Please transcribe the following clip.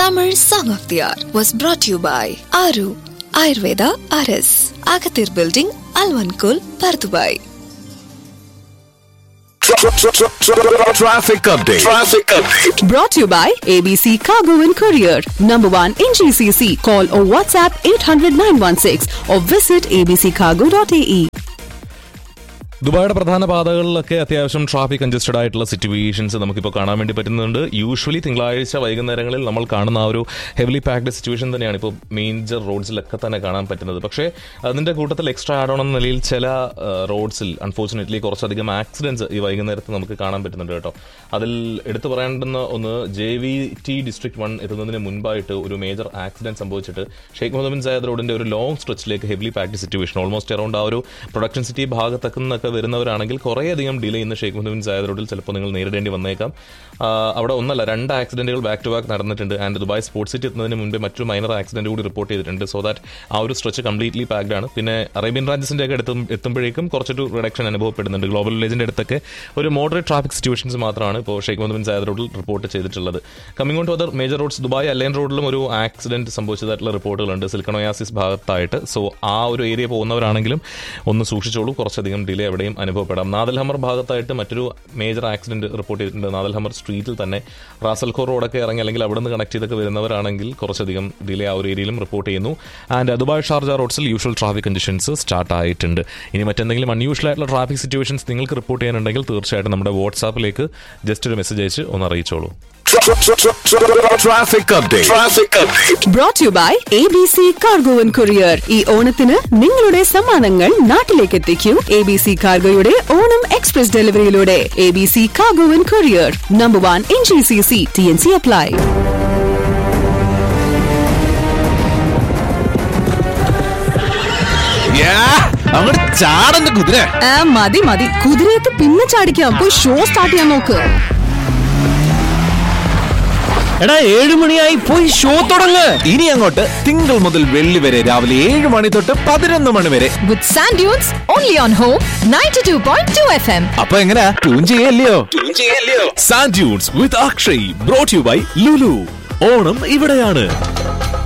Tamil Song of the Hour was brought to you by Aru Ayurveda RS, Agathir Building, Alvankul, Pardubai. Traffic update. Traffic update. Brought to you by ABC Cargo and Courier. Number one in GCC. Call or WhatsApp 800 916 or visit abccargo.ae. ദുബായിയുടെ പ്രധാന പാതകളിലൊക്കെ അത്യാവശ്യം traffic congested ആയിട്ടുള്ള situations നമുക്കിപ്പോൾ കാണാൻ വേണ്ടി പറ്റുന്നുണ്ട് usually തിങ്കളാഴ്ച വൈകുന്നേരങ്ങളിൽ നമ്മൾ കാണുന്ന ആ ഒരു ഹെവിലി പാക്ഡ് സിറ്റുവേഷൻ തന്നെയാണ് ഇപ്പോൾ മേജർ റോഡ്സിലൊക്കെ തന്നെ കാണാൻ പറ്റുന്നത് പക്ഷേ അതിൻ്റെ കൂട്ടത്തിൽ എക്സ്ട്രാ ആഡ് ഓൺ എന്ന നിലയിൽ ചില റോഡ്സിൽ അൺഫോർച്ചുനേറ്റ്ലി കുറച്ചധികം ആക്സിഡൻസ് ഈ വൈകുന്നേരത്ത് നമുക്ക് കാണാൻ പറ്റുന്നുണ്ട് കേട്ടോ അതിൽ എടുത്തു പറയേണ്ടുന്ന ഒന്ന് J V T district one എത്തുന്നതിന് മുൻപായിട്ട് ഒരു മേജർ ആക്സിഡന്റ് സംഭവിച്ചിട്ട് ഷെയ്ഖ് മുഹമ്മദ് ബിൻ സയ്യദ് റോഡിന്റെ ഒരു ലോങ് സ്ട്രെച്ചിലേക്ക് heavily packed situation almost around ആ ഒരു പ്രൊഡക്ഷൻ സിറ്റി ഭാഗത്തൊക്കെ നിന്നൊക്കെ വരുന്നവരാണെങ്കിൽ കുറേയധികം ഡിലേ ഇന്ന് ഷെയ്ഖ് മുഹമ്മദ് ബിൻ സയ്യദ് റോഡിൽ ചിലപ്പോൾ നിങ്ങൾ നേരിടേണ്ടി വന്നേക്കാം ആ, അവിടെ ഒന്നല്ല രണ്ട് ആക്സിഡന്റുകൾ ബാക്ക് ടു ബാക്ക് നടന്നിട്ടുണ്ട് ആൻഡ് ദുബായ് സ്പോർട്സ് സിറ്റി എത്തുന്നതിന് മുമ്പേ മറ്റൊരു മൈനർ ആക്സിഡന്റ് കൂടി റിപ്പോർട്ട് ചെയ്തിട്ടുണ്ട് സോ ദാറ്റ് ആ ഒരു സ്ട്രെച്ച് കംപ്ലീറ്റ്ലി പാക്ഡ് ആണ് പിന്നെ അറേബ്യൻ രാജ്യസിന്റെ ഒക്കെ അടുത്തും എത്തുമ്പോഴേക്കും കുറച്ചൊരു റിഡക്ഷൻ അനുഭവപ്പെടുന്നുണ്ട് ഗ്ലോബൽ വില്ലേജിന്റെ അടുത്തൊക്കെ ഒരു മോഡറേറ്റ് ട്രാഫിക് സിറ്റുവേഷൻസ് മാത്രമാണ് ഇപ്പോൾ ഷെയ്ഖ് മുഹമ്മദ് ബിൻ സയ്യദ് റോഡിൽ റിപ്പോർട്ട് ചെയ്തിട്ടുള്ളത് coming on to other major roads Dubai Al Ain റോഡിലും ഒരു ആക്സിഡന്റ് സംഭവിച്ചതായിട്ടുള്ള റിപ്പോർട്ടുകളുണ്ട് സിൽക്കണോയാസിസ് ഭാഗത്തായിട്ട് സോ ആ ഒരു ഏരിയ പോകുന്നവരാണെങ്കിലും ഒന്ന് സൂക്ഷിച്ചോളൂ കുറച്ചധികം ഡിലേ എവിടെയും അനുഭവപ്പെടാം നാദൽ ഹമർ ഭാഗത്തായിട്ട് മറ്റൊരു മേജർ ആക്സിഡന്റ് റിപ്പോർട്ട് ചെയ്തിട്ടുണ്ട് നാദൽ ഹമർ സ്ട്രീറ്റിൽ തന്നെ റാസൽഖോർ റോഡൊക്കെ ഇറങ്ങി അല്ലെങ്കിൽ അവിടെ നിന്ന് കണക്ട് ചെയ്തൊക്കെ വരുന്നവരാണെങ്കിൽ കുറച്ചധികം ഡിലേ ആ ഒരു ഏരിയയിലും റിപ്പോർട്ട് ചെയ്യുന്നു ആൻഡ് ദുബായ് ഷാർജ റോഡ്സിൽ യൂഷ്വൽ ട്രാഫിക് കണ്ടീഷൻസ് സ്റ്റാർട്ട് ആയിട്ടുണ്ട് ഇനി മറ്റെന്തെങ്കിലും അൺയൂഷ്വൽ ആയിട്ടുള്ള ട്രാഫിക് സിറ്റുവേഷൻസ് നിങ്ങൾക്ക് റിപ്പോർട്ട് ചെയ്യാനുണ്ടെങ്കിൽ തീർച്ചയായിട്ടും നമ്മുടെ വാട്സാപ്പിലേക്ക് ജസ്റ്റ് ഒരു മെസ്സേജ് അയച്ച് ഒന്ന് അറിയിച്ചോളൂ Traffic update. Traffic update. Brought to you by ABC Cargo and Courier. ഈ ഓണത്തിന് നിങ്ങളുടെ സമ്മാനങ്ങൾ നാട്ടിലേക്ക് എത്തിക്കൂ എ ബി സി കാർഗോയുടെ ഓണം എക്സ്പ്രസ് ഡെലിവറിയിലൂടെ A B C cargo and courier number one in G C C T N C apply അങ്ങോട്ട് ചാടന്റെ കുതിര മതി മതി കുതിരയൊക്കെ പിന്നെ ചാടിക്കാം പോയി ഷോ സ്റ്റാർട്ട് ചെയ്യാൻ നോക്ക് എടാ ഏഴു മണിയായി പോയി ഷോ തുടങ്ങ് ഇനി അങ്ങോട്ട് തിങ്കൾ മുതൽ വെള്ളി വരെ രാവിലെ ഏഴ് മണി തൊട്ട് പതിനൊന്ന് മണി വരെ with Sand Dunes only on Home 92.2 FM. അപ്പൊ എങ്ങനെയാ ട്യൂൺ ചെയ്യല്ലയോ sand dunes with Akshay brought you by Lulu Onam ഇവിടെയാണ്